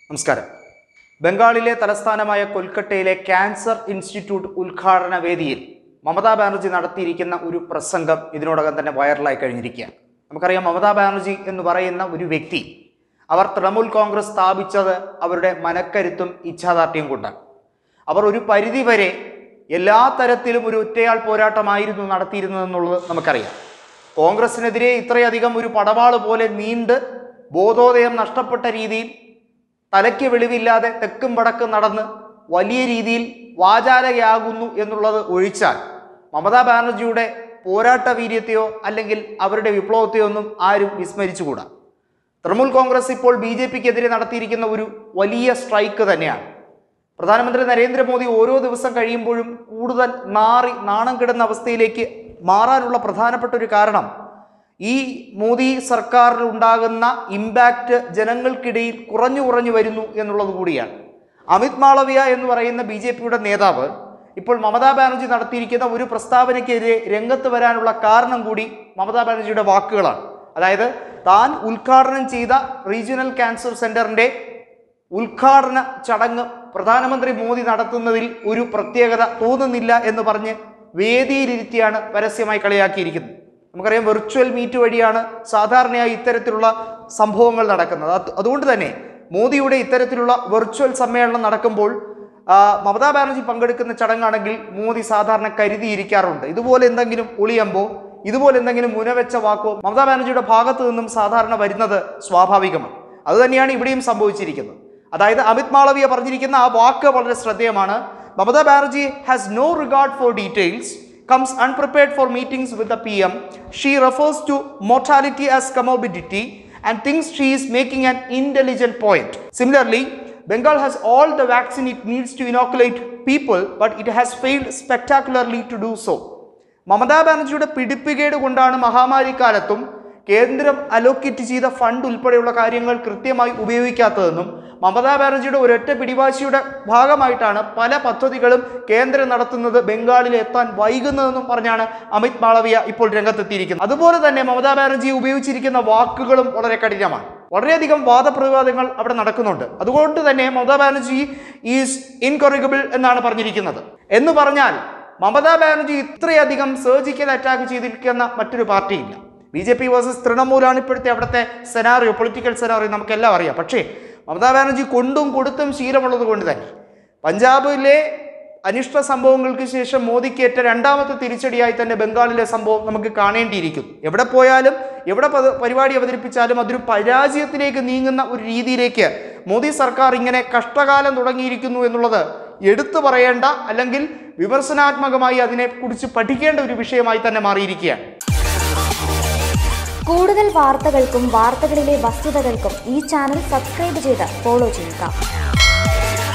നമസ്കാരം ബംഗാളിലെ തലസ്ഥാനമായ കൊൽക്കത്തയിലെ ക്യാൻസർ ഇൻസ്റ്റിറ്റ്യൂട്ട് ഉദ്ഘാടന വേദിയിൽ മമതാ ബാനർജി നടത്തിയിരിക്കുന്ന ഒരു പ്രസംഗം ഇതിനോടകം തന്നെ വൈറലായി കഴിഞ്ഞിരിക്കുകയാണ് നമുക്കറിയാം മമതാ ബാനർജി എന്ന് പറയുന്ന ഒരു വ്യക്തി അവർ തൃണമൂൽ കോൺഗ്രസ് സ്ഥാപിച്ചത് അവരുടെ മനക്കരുത്തും ഇച്ഛാദാർഢ്യം കൊണ്ടാണ് അവർ ഒരു പരിധിവരെ എല്ലാ തരത്തിലും ഒരു ഒറ്റയാൾ പോരാട്ടമായിരുന്നു നടത്തിയിരുന്നതെന്നുള്ളത് നമുക്കറിയാം കോൺഗ്രസിനെതിരെ ഇത്രയധികം ഒരു പടവാള് പോലെ നീണ്ട് ബോധോദയം നഷ്ടപ്പെട്ട രീതിയിൽ തലയ്ക്ക് വെളിവില്ലാതെ തെക്കും വടക്കും നടന്ന് വലിയ രീതിയിൽ വാചാലയാകുന്നു എന്നുള്ളത് ഒഴിച്ചാൽ മമതാ ബാനർജിയുടെ പോരാട്ട വീര്യത്തെയോ അല്ലെങ്കിൽ അവരുടെ വിപ്ലവത്തെയോ ഒന്നും ആരും വിസ്മരിച്ചുകൂടാ തൃണമൂൽ കോൺഗ്രസ് ഇപ്പോൾ ബി ജെ പിക്കെതിരെ നടത്തിയിരിക്കുന്ന ഒരു വലിയ സ്ട്രൈക്ക് തന്നെയാണ് പ്രധാനമന്ത്രി നരേന്ദ്രമോദി ഓരോ ദിവസം കഴിയുമ്പോഴും കൂടുതൽ നാറി നാണം കിടന്ന അവസ്ഥയിലേക്ക് മാറാനുള്ള പ്രധാനപ്പെട്ട ഒരു കാരണം ഈ മോദി സർക്കാരിൽ ഉണ്ടാകുന്ന ഇമ്പാക്റ്റ് ജനങ്ങൾക്കിടയിൽ കുറഞ്ഞു കുറഞ്ഞു വരുന്നു എന്നുള്ളത് കൂടിയാണ് അമിത് മാളവിയ എന്ന് പറയുന്ന ബി ജെ പിയുടെ നേതാവ് ഇപ്പോൾ മമതാ ബാനർജി നടത്തിയിരിക്കുന്ന ഒരു പ്രസ്താവനയ്ക്കെതിരെ രംഗത്ത് വരാനുള്ള കാരണം കൂടി മമതാ ബാനർജിയുടെ വാക്കുകളാണ് അതായത് താൻ ഉദ്ഘാടനം ചെയ്ത റീജിയണൽ ക്യാൻസർ സെന്ററിന്റെ ഉദ്ഘാടന ചടങ്ങ് പ്രധാനമന്ത്രി മോദി നടത്തുന്നതിൽ ഒരു പ്രത്യേകത തോന്നുന്നില്ല എന്ന് പറഞ്ഞ് വേദിയിലിരുത്തിയാണ് പരസ്യമായി കളിയാക്കിയിരിക്കുന്നത് നമുക്കറിയാം വെർച്വൽ മീറ്റ് വഴിയാണ് സാധാരണയായി ഇത്തരത്തിലുള്ള സംഭവങ്ങൾ നടക്കുന്നത് അത് അതുകൊണ്ട് തന്നെ മോദിയുടെ ഇത്തരത്തിലുള്ള വെർച്വൽ സമ്മേളനം നടക്കുമ്പോൾ ആ, മമതാ ബാനർജി പങ്കെടുക്കുന്ന ചടങ്ങാണെങ്കിൽ മോദി സാധാരണ കരുതിയിരിക്കാറുണ്ട് ഇതുപോലെ എന്തെങ്കിലും ഒളിയമ്പോ ഇതുപോലെ എന്തെങ്കിലും മുനവെച്ച വാക്കോ മമതാ ബാനർജിയുടെ ഭാഗത്തു നിന്നും സാധാരണ വരുന്നത് സ്വാഭാവികമാണ് അതുതന്നെയാണ് ഇവിടെയും സംഭവിച്ചിരിക്കുന്നത് അതായത് അമിത് മാളവിയ പറഞ്ഞിരിക്കുന്ന ആ വാക്ക് വളരെ ശ്രദ്ധേയമാണ് Mamata Banerjee has no regard for details comes unprepared for meetings with the PM. She refers to mortality as comorbidity and thinks she is making an intelligent point. Similarly, Bengal has all the vaccine it needs to inoculate people, but it has failed spectacularly to do so. Mamata ബാനർജിയുടെ പിടിപ്പുകേട് കൊണ്ടാണ് മഹാമാരി കാലത്തും കേന്ദ്രം allocate ചെയ്ത fund ഉൾപ്പെടെയുള്ള കാര്യങ്ങൾ കൃത്യമായി ഉപയോഗിക്കാത്തതെന്നും മമതാ ബാനർജിയുടെ ഒരൊറ്റ പിടിവാശിയുടെ ഭാഗമായിട്ടാണ് പല പദ്ധതികളും കേന്ദ്രം നടത്തുന്നത് ബംഗാളിൽ എത്താൻ വൈകുന്നതെന്നും പറഞ്ഞാണ് അമിത് മാളവിയ ഇപ്പോൾ രംഗത്തെത്തിയിരിക്കുന്നത് അതുപോലെ തന്നെ മമതാ ബാനർജി ഉപയോഗിച്ചിരിക്കുന്ന വാക്കുകളും വളരെ കഠിനമാണ് വളരെയധികം വാദപ്രതിവാദങ്ങൾ അവിടെ നടക്കുന്നുണ്ട് അതുകൊണ്ട് തന്നെ മമതാ ബാനർജി ഈസ് ഇൻകൊറിഗബിൾ എന്നാണ് പറഞ്ഞിരിക്കുന്നത് എന്ന് പറഞ്ഞാൽ മമതാ ബാനർജി ഇത്രയധികം സർജിക്കൽ അറ്റാക്ക് ചെയ്തിരിക്കുന്ന മറ്റൊരു പാർട്ടിയില്ല ബി ജെ പി വേഴ്സസ് തൃണമൂലാണ് ഇപ്പോഴത്തെ അവിടുത്തെ സെനാറിയോ പൊളിറ്റിക്കൽ സെനാറിയോ നമുക്കെല്ലാം അറിയാം പക്ഷേ മമതാ ബാനർജി കൊണ്ടും കൊടുത്തും ശീലമുള്ളത് കൊണ്ട് തന്നെ പഞ്ചാബിലെ അനിഷ്ട സംഭവങ്ങൾക്ക് ശേഷം മോദിക്കേറ്റ രണ്ടാമത്തെ തിരിച്ചടിയായി തന്നെ ബംഗാളിലെ സംഭവം നമുക്ക് കാണേണ്ടിയിരിക്കുന്നു എവിടെ പോയാലും എവിടെ പത് പരിപാടി അവതരിപ്പിച്ചാലും അതൊരു പരാജയത്തിലേക്ക് നീങ്ങുന്ന ഒരു രീതിയിലേക്ക് മോദി സർക്കാർ ഇങ്ങനെ കഷ്ടകാലം തുടങ്ങിയിരിക്കുന്നു എന്നുള്ളത് എടുത്തു പറയേണ്ട അല്ലെങ്കിൽ വിമർശനാത്മകമായി അതിനെക്കുറിച്ച് പഠിക്കേണ്ട ഒരു വിഷയമായി തന്നെ മാറിയിരിക്കുകയാണ് കൂടുതൽ വാർത്തകൾക്കും വാർത്തകളിലെ വസ്തുതകൾക്കും ഈ ചാനൽ സബ്സ്ക്രൈബ് ചെയ്ത് ഫോളോ ചെയ്യുക